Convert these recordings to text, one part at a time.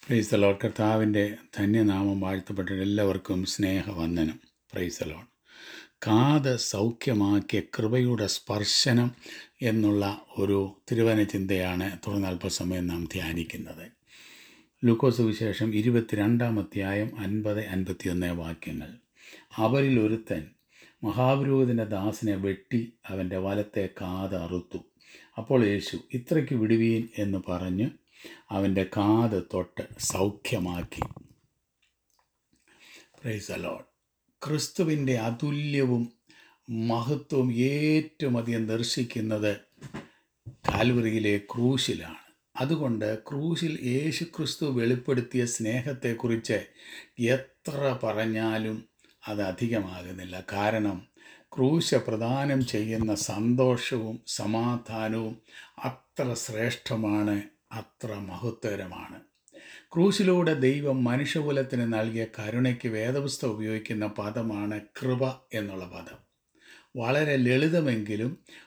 price load കർത്താവിൻ്റെ ധന്യനാമം വാഴ്ത്തപ്പെട്ട എല്ലാവർക്കും സ്നേഹവന്ദനം പ്രൈസ് ലോഡ് കാത് സൗഖ്യമാക്കിയ കൃപയുടെ സ്പർശനം എന്നുള്ള ഒരു തിരുവന ചിന്തയാണ് തുടർന്ന് അല്പസമയം നാം ധ്യാനിക്കുന്നത് ലൂക്കോസ് വിശേഷം ഇരുപത്തിരണ്ടാം അധ്യായം അൻപത് അൻപത്തിയൊന്ന് വാക്യങ്ങൾ അവരിൽ ഒരുത്തൻ മഹാപുരോഹിതൻ്റെ ദാസനെ വെട്ടി അവൻ്റെ വലത്തെ കാത് അറുത്തു അപ്പോൾ യേശു ഇത്രയ്ക്ക് വിടുവീൻ എന്ന് പറഞ്ഞ് അവൻ്റെ കാത് തൊട്ട് സൗഖ്യമാക്കി പ്രൈസ് അലോഡ് ക്രിസ്തുവിൻ്റെ അതുല്യവും മഹത്വവും ഏറ്റവും അധികം ദർശിക്കുന്നത് കാൽവറിയിലെ ക്രൂശിലാണ് അതുകൊണ്ട് ക്രൂശിൽ യേശു ക്രിസ്തു വെളിപ്പെടുത്തിയ സ്നേഹത്തെക്കുറിച്ച് എത്ര പറഞ്ഞാലും അത് അധികമാകുന്നില്ല കാരണം ക്രൂശ പ്രദാനം ചെയ്യുന്ന സന്തോഷവും സമാധാനവും അത്ര ശ്രേഷ്ഠമാണ് അത്ര മഹത്വകരമാണ് ക്രൂശിലൂടെ ദൈവം മനുഷ്യകുലത്തിന് നൽകിയ കരുണയ്ക്ക് വേദപുസ്തകം ഉപയോഗിക്കുന്ന പദമാണ് കൃപ എന്നുള്ള പദം വളരെ ലളിതമെങ്കിലും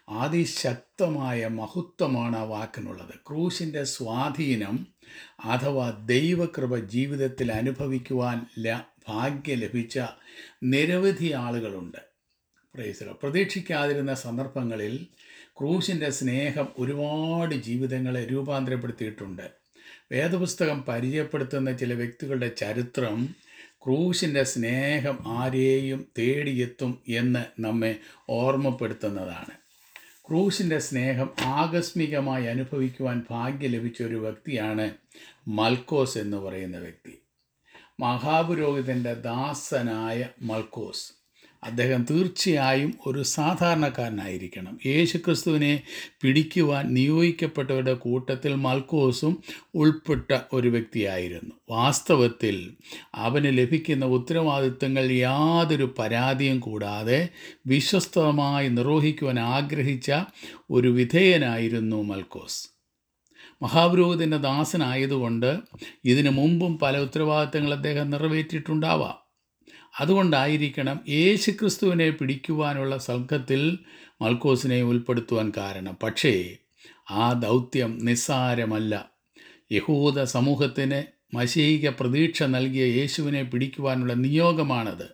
അതിശക്തമായ മഹത്വമാണ് ആ വാക്കിനുള്ളത് ക്രൂശിൻ്റെ സ്വാധീനം അഥവാ ദൈവകൃപ ജീവിതത്തിൽ അനുഭവിക്കുവാൻ ല ഭാഗ്യം ലഭിച്ച നിരവധി ആളുകളുണ്ട് പ്രൈസലോ പ്രതീക്ഷിക്കാതിരുന്ന സന്ദർഭങ്ങളിൽ ക്രൂശിൻ്റെ സ്നേഹം ഒരുപാട് ജീവിതങ്ങളെ രൂപാന്തരപ്പെടുത്തിയിട്ടുണ്ട് വേദപുസ്തകം പരിചയപ്പെടുത്തുന്ന ചില വ്യക്തികളുടെ ചരിത്രം ക്രൂശിൻ്റെ സ്നേഹം ആരെയും തേടിയെത്തും എന്ന് നമ്മെ ഓർമ്മപ്പെടുത്തുന്നതാണ് ക്രൂശിൻ്റെ സ്നേഹം ആകസ്മികമായി അനുഭവിക്കുവാൻ ഭാഗ്യം ലഭിച്ച ഒരു വ്യക്തിയാണ് മൽക്കോസ് എന്ന് പറയുന്ന വ്യക്തി മഹാപുരോഹിതൻ്റെ ദാസനായ മൽക്കോസ് അദ്ദേഹം തീർച്ചയായും ഒരു സാധാരണക്കാരനായിരിക്കണം യേശുക്രിസ്തുവിനെ പിടിക്കുവാൻ നിയോഗിക്കപ്പെട്ടവരുടെ കൂട്ടത്തിൽ മൽക്കോസും ഉൾപ്പെട്ട ഒരു വ്യക്തിയായിരുന്നു വാസ്തവത്തിൽ അവന് ലഭിക്കുന്ന ഉത്തരവാദിത്തങ്ങൾ യാതൊരു പരാതിയും കൂടാതെ വിശ്വസ്തമായി നിർവഹിക്കുവാൻ ആഗ്രഹിച്ച ഒരു വിധേയനായിരുന്നു മൽക്കോസ് മഹാപുരോഹിതൻ്റെ ദാസനായതുകൊണ്ട് ഇതിനു മുമ്പും പല ഉത്തരവാദിത്തങ്ങൾ അദ്ദേഹം നിറവേറ്റിയിട്ടുണ്ടാവാം അതുകൊണ്ടായിരിക്കണം യേശുക്രിസ്തുവിനെ പിടിക്കുവാനുള്ള സംഘത്തിൽ മൽക്കോസിനെ ഉൾപ്പെടുത്തുവാൻ കാരണം പക്ഷേ ആ ദൗത്യം നിസ്സാരമല്ല യഹൂദ സമൂഹത്തിന് മശീക പ്രതീക്ഷ നൽകിയ യേശുവിനെ പിടിക്കുവാനുള്ള നിയോഗമാണത്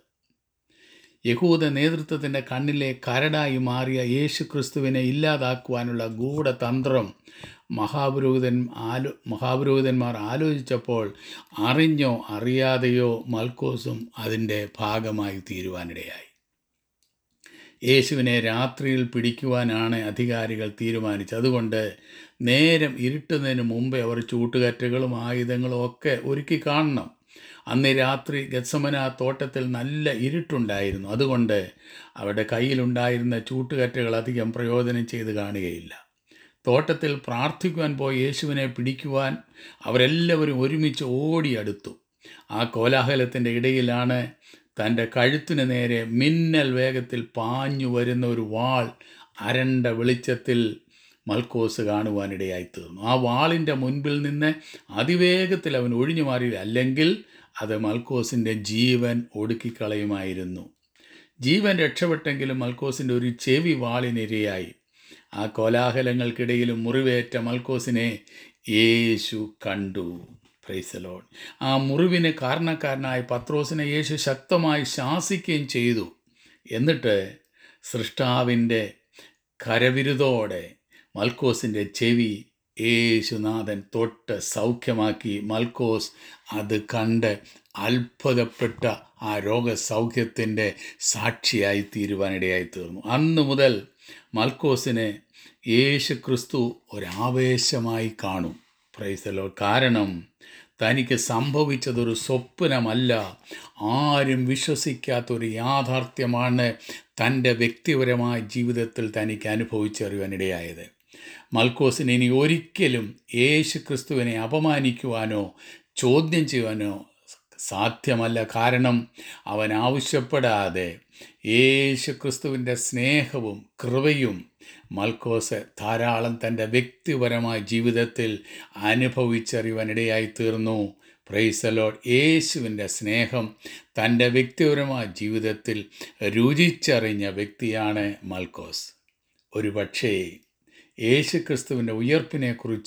യഹൂദ നേതൃത്വത്തിൻ്റെ കണ്ണിലെ കരടായി മാറിയ യേശു ക്രിസ്തുവിനെ ഇല്ലാതാക്കുവാനുള്ള ഗൂഢതന്ത്രം മഹാപുരോഹിതൻ ആലോ മഹാപുരോഹിതന്മാർ ആലോചിച്ചപ്പോൾ അറിഞ്ഞോ അറിയാതെയോ മൽക്കോസും അതിൻ്റെ ഭാഗമായി തീരുവാനിടയായി യേശുവിനെ രാത്രിയിൽ പിടിക്കുവാനാണ് അധികാരികൾ തീരുമാനിച്ചത് അതുകൊണ്ട് നേരം ഇരുട്ടുന്നതിന് മുമ്പേ അവർ ചൂട്ടുകറ്റകളും ആയുധങ്ങളും ഒക്കെ ഒരുക്കി കാണണം അന്ന് രാത്രി ഗത്സമന തോട്ടത്തിൽ നല്ല ഇരുട്ടുണ്ടായിരുന്നു അതുകൊണ്ട് അവരുടെ കയ്യിലുണ്ടായിരുന്ന ചൂട്ടുകറ്റകൾ അധികം പ്രയോജനം ചെയ്ത് കാണുകയില്ല തോട്ടത്തിൽ പ്രാർത്ഥിക്കുവാൻ പോയി യേശുവിനെ പിടിക്കുവാൻ അവരെല്ലാവരും ഒരുമിച്ച് ഓടിയടുത്തു ആ കോലാഹലത്തിൻ്റെ ഇടയിലാണ് തൻ്റെ കഴുത്തിന് നേരെ മിന്നൽ വേഗത്തിൽ പാഞ്ഞു വരുന്ന ഒരു വാൾ അരണ്ട വെളിച്ചത്തിൽ മൽക്കോസ് കാണുവാനിടയായി തീർന്നു ആ വാളിൻ്റെ മുൻപിൽ നിന്ന് അതിവേഗത്തിൽ അവൻ ഒഴിഞ്ഞു മാറിയില്ല അല്ലെങ്കിൽ അത് മൽക്കോസിൻ്റെ ജീവൻ ഒടുക്കിക്കളയുമായിരുന്നു ജീവൻ രക്ഷപ്പെട്ടെങ്കിലും മൽക്കോസിൻ്റെ ഒരു ചെവി വാളിനിരയായി ആ കോലാഹലങ്ങൾക്കിടയിലും മുറിവേറ്റ മൽക്കോസിനെ യേശു കണ്ടു പ്രൈസലോൺ ആ മുറിവിന് കാരണക്കാരനായ പത്രോസിനെ യേശു ശക്തമായി ശാസിക്കുകയും ചെയ്തു എന്നിട്ട് സൃഷ്ടാവിൻ്റെ കരവിരുതോടെ മൽക്കോസിൻ്റെ ചെവി യേശുനാഥൻ തൊട്ട് സൗഖ്യമാക്കി മൽക്കോസ് അത് കണ്ട് അത്ഭുതപ്പെട്ട ആ രോഗസൗഖ്യത്തിൻ്റെ സാക്ഷിയായി തീരുവാനിടയായി തീർന്നു അന്ന് മുതൽ മൽക്കോസിനെ യേശു ക്രിസ്തു ഒരാവേശമായി കാണും പ്രൈസലോ കാരണം തനിക്ക് സംഭവിച്ചതൊരു സ്വപ്നമല്ല ആരും വിശ്വസിക്കാത്തൊരു യാഥാർത്ഥ്യമാണ് തൻ്റെ വ്യക്തിപരമായ ജീവിതത്തിൽ തനിക്ക് അനുഭവിച്ചറിയാനിടയായത് മൽക്കോസിന് ഇനി ഒരിക്കലും യേശു ക്രിസ്തുവിനെ അപമാനിക്കുവാനോ ചോദ്യം ചെയ്യുവാനോ സാധ്യമല്ല കാരണം അവൻ ആവശ്യപ്പെടാതെ യേശു ക്രിസ്തുവിൻ്റെ സ്നേഹവും കൃപയും മൽക്കോസ് ധാരാളം തൻ്റെ വ്യക്തിപരമായ ജീവിതത്തിൽ അനുഭവിച്ചറിയുവാനിടയായി തീർന്നു പ്രൈസലോഡ് യേശുവിൻ്റെ സ്നേഹം തൻ്റെ വ്യക്തിപരമായ ജീവിതത്തിൽ രുചിച്ചറിഞ്ഞ വ്യക്തിയാണ് മൽക്കോസ് ഒരു പക്ഷേ യേശു ക്രിസ്തുവിൻ്റെ ഉയർപ്പിനെക്കുറിച്ച്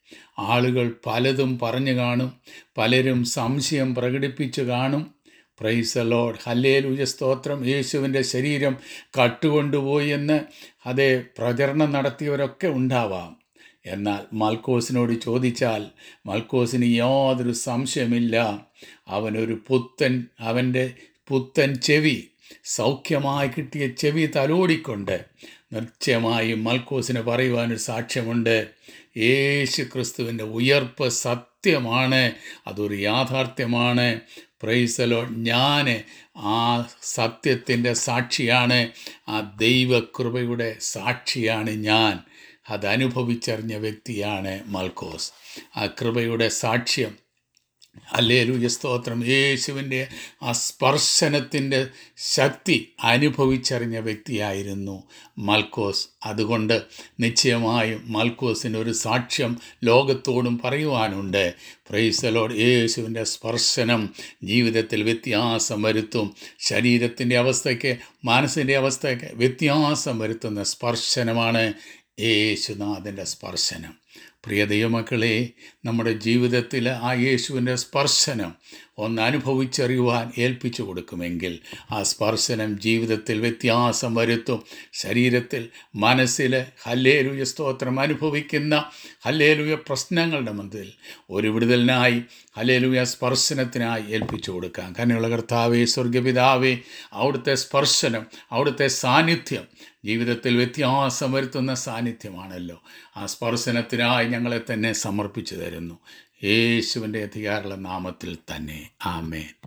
ആളുകൾ പലതും പറഞ്ഞു കാണും പലരും സംശയം പ്രകടിപ്പിച്ചു കാണും പ്രൈസ് ലോഡ് ഹല്ലേലൂയ സ്തോത്രം യേശുവിൻ്റെ ശരീരം കട്ടുകൊണ്ടുപോയി എന്ന് അതേ പ്രചരണം നടത്തിയവരൊക്കെ ഉണ്ടാവാം എന്നാൽ മൽക്കോസിനോട് ചോദിച്ചാൽ മൽക്കോസിന് യാതൊരു സംശയമില്ല അവനൊരു പുത്തൻ അവൻ്റെ പുത്തൻ ചെവി സൗഖ്യമായി കിട്ടിയ ചെവി തലോടിക്കൊണ്ട് നിശ്ചയമായും മൽക്കോസിന് പറയുവാനൊരു സാക്ഷ്യമുണ്ട് യേശു ക്രിസ്തുവിൻ്റെ ഉയർപ്പ് സത്യമാണ് അതൊരു യാഥാർത്ഥ്യമാണ് പ്രൈസലോ ഞാൻ ആ സത്യത്തിൻ്റെ സാക്ഷിയാണ് ആ ദൈവകൃപയുടെ സാക്ഷിയാണ് ഞാൻ അതനുഭവിച്ചറിഞ്ഞ വ്യക്തിയാണ് മൽക്കോസ് ആ കൃപയുടെ സാക്ഷ്യം അല്ലേലൂയ സ്തോത്രം യേശുവിൻ്റെ ആ സ്പർശനത്തിൻ്റെ ശക്തി അനുഭവിച്ചറിഞ്ഞ വ്യക്തിയായിരുന്നു മൽക്കോസ് അതുകൊണ്ട് നിശ്ചയമായും മൽക്കോസിന് ഒരു സാക്ഷ്യം ലോകത്തോടും പറയുവാനുണ്ട് പ്രൈസലോട് യേശുവിൻ്റെ സ്പർശനം ജീവിതത്തിൽ വ്യത്യാസം വരുത്തും ശരീരത്തിൻ്റെ അവസ്ഥയ്ക്ക് മനസ്സിൻ്റെ അവസ്ഥയ്ക്ക് വ്യത്യാസം വരുത്തുന്ന സ്പർശനമാണ് യേശുനാഥൻ്റെ സ്പർശനം പ്രിയ ദൈവമക്കളെ നമ്മുടെ ജീവിതത്തിൽ ആ യേശുവിൻ്റെ സ്പർശനം ഒന്ന് അനുഭവിച്ചറിയുവാൻ ഏൽപ്പിച്ചു കൊടുക്കുമെങ്കിൽ ആ സ്പർശനം ജീവിതത്തിൽ വ്യത്യാസം വരുത്തും ശരീരത്തിൽ മനസ്സിൽ ഹല്ലേലുയ സ്തോത്രം അനുഭവിക്കുന്ന ഹല്ലേലുയ പ്രശ്നങ്ങളുടെ മുന്നിൽ ഒരു വിടുതലിനായി ഹല്ലേലുയ സ്പർശനത്തിനായി ഏൽപ്പിച്ചു കൊടുക്കാം കന്നുള്ള കർത്താവേ സ്വർഗപിതാവേ അവിടുത്തെ സ്പർശനം അവിടുത്തെ സാന്നിധ്യം ജീവിതത്തിൽ വ്യത്യാസം വരുത്തുന്ന സാന്നിധ്യമാണല്ലോ ആ സ്പർശനത്തിനായി ഞങ്ങളെ തന്നെ സമർപ്പിച്ചു തരുന്നു യേശുവിൻ്റെ അധികാരമുള്ള നാമത്തിൽ തന്നെ ആമേൻ